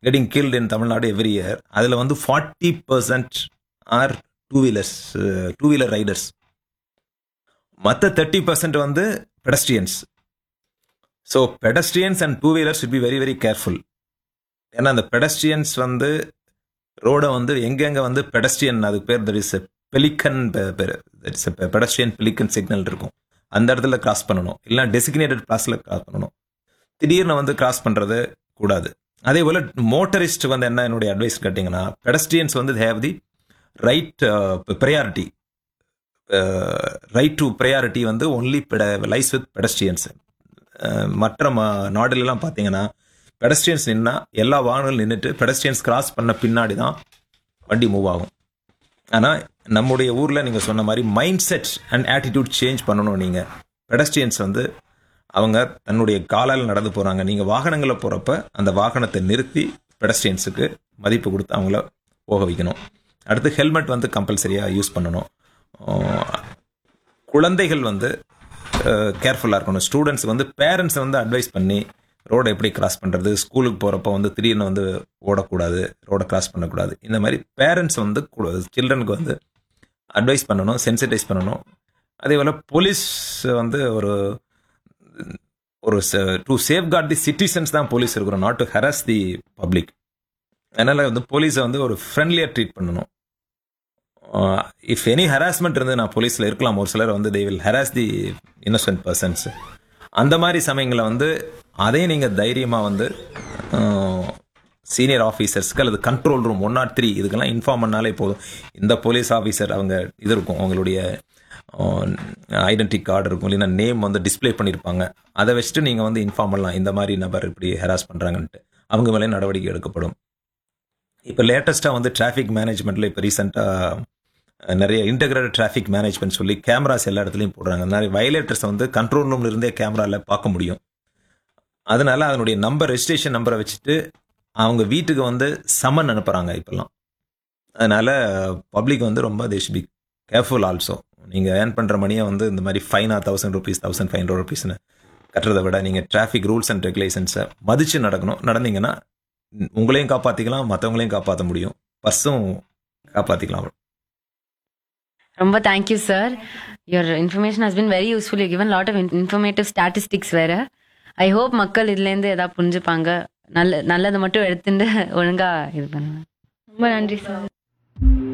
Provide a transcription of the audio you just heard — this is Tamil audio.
getting killed in Tamil Nadu every year அதில் வந்து forty percent are two wheelers two wheeler riders மற்ற தேர்ட்டி பர்சன்ட் வந்து pedestrians so pedestrians and two wheelers should be very very careful ஏன்னா அந்த பெடஸ்ட்ரியன்ஸ் வந்து ரோடை வந்து எங்கெங்க வந்து பெடஸ்ட்ரியன் அதுக்கு பேர் that is pelican pedestrian pelican signal இருக்கும் அந்த இடத்துல கிராஸ் பண்ணணும் இல்லை டெசிக்னேட்டட் பிளாஸில் கிராஸ் பண்ணணும் திடீர்னு வந்து கிராஸ் பண்ணுறது கூடாது அதே போல் மோட்டரிஸ்ட் வந்து என்ன என்னுடைய அட்வைஸ் கேட்டிங்கன்னா பெடஸ்ட்ரியன்ஸ் வந்து have the right priority right to priority வந்து ஒன்லி லைஸ் வித் பெடஸ்ட்ரியன்ஸ் மற்ற ம- நாடுலலாம் பார்த்தீங்கன்னா பெடஸ்ட்ரியன்ஸ் நின்னா எல்லா வாகனங்களும் நின்றுட்டு பெடஸ்ட்ரியன்ஸ் கிராஸ் பண்ண பின்னாடி தான் வண்டி மூவ் ஆகும் ஆனால் நம்முடைய ஊரில் நீங்கள் சொன்ன மாதிரி mind set and attitude change பண்ணணும் நீங்கள் பெடஸ்ட்ரியன்ஸ் வந்து அவங்க தன்னுடைய காலால் நடந்து போகிறாங்க நீங்கள் வாகனங்களில் போகிறப்ப அந்த வாகனத்தை நிறுத்தி பெடஸ்ட்ரியன்ஸுக்கு மதிப்பு கொடுத்து அவங்கள போக வைக்கணும் அடுத்து ஹெல்மெட் வந்து கம்பல்சரியாக யூஸ் பண்ணணும் அஹ் குழந்தைகள் வந்து கேர்ஃபுல்லாக இருக்கணும் ஸ்டூடெண்ட்ஸ் வந்து பேரண்ட்ஸ் வந்து அட்வைஸ் பண்ணி ரோடை எப்படி கிராஸ் பண்ணுறது ஸ்கூலுக்கு போகிறப்ப வந்து திடீர்னு வந்து ஓடக்கூடாது ரோடை கிராஸ் பண்ணக்கூடாது இந்த மாதிரி பேரண்ட்ஸ் வந்து சில்ட்ரனுக்கு வந்து அட்வைஸ் பண்ணணும் சென்சிட்டைஸ் பண்ணணும் அதே போல் போலீஸ் வந்து ஒரு ஒரு டு சேஃப்கார்ட் தி சிட்டிசன்ஸ் தான் போலீஸ் இருக்கிறோம் not to harass the public அதனால் வந்து போலீஸை வந்து ஒரு ஃப்ரெண்ட்லியாக ட்ரீட் பண்ணணும் இஃப் எனி ஹராஸ்மெண்ட் இருந்து நான் போலீஸில் இருக்கலாம் ஒரு சிலர் வந்து they will harass the innocent persons அந்த மாதிரி சமயங்களில் வந்து அதையும் நீங்கள் தைரியமாக வந்து சீனியர் ஆஃபீஸர்ஸ்க்கு அல்லது control room one nought three இதுக்கெல்லாம் இன்ஃபார்ம் பண்ணாலே போதும் இந்த போலீஸ் ஆஃபீஸர் அவங்க இது இருக்கும் அவங்களுடைய ஐடென்டி கார்டு இருக்கும் இல்லைன்னா நேம் வந்து டிஸ்ப்ளே பண்ணியிருப்பாங்க அதை வச்சுட்டு நீங்கள் வந்து இன்ஃபார்ம் பண்ணலாம் இந்த மாதிரி நபர் இப்படி ஹெராஸ் பண்ணுறாங்கன்ட்டு அவங்க மேலே நடவடிக்கை எடுக்கப்படும் இப்போ லேட்டஸ்ட்டாக வந்து டிராஃபிக் மேனேஜ்மெண்ட்டில் இப்போ ரீசெண்டாக நிறைய இன்டகிரேட்டட் டிராஃபிக் மேனேஜ்மெண்ட் சொல்லி கேமராஸ் எல்லா இடத்துலையும் போடுறாங்க நிறைய வயலேட்டர்ஸை வந்து கண்ட்ரோல் ரூம்ல இருந்தே கேமராவில் பார்க்க முடியும் அதனால அதனுடைய நம்பர் ரெஜிஸ்ட்ரேஷன் நம்பரை வச்சுட்டு அவங்க வீட்டுக்கு வந்து சம்மன் அனுப்புகிறாங்க இப்போல்லாம் அதனால பப்ளிக் வந்து ரொம்ப they should be careful also நீங்கள் ஏர்ன் பண்ணுற மணியை வந்து இந்த மாதிரி ஃபைனா thousand rupees thousand five hundred ருபீஸ்னு கட்டுறதை விட நீங்கள் டிராஃபிக் ரூல்ஸ் அண்ட் ரெகுலேஷன்ஸை மதித்து நடக்கணும் நடந்தீங்கன்னா உங்களையும் காப்பாற்றிக்கலாம் மற்றவங்களையும் காப்பாற்ற முடியும் பஸ்ஸும் காப்பாற்றிக்கலாம் ரொம்ப thank you sir your information has been very useful you given lot of informative statistics வேற ஐ ஹோப் மக்கள் இதுலேருந்து ஏதாவது புரிஞ்சுப்பாங்க நல்ல நல்லதை மட்டும் எடுத்துட்டு ஒழுங்கா இது பண்ணுவாங்க ரொம்ப நன்றி சார்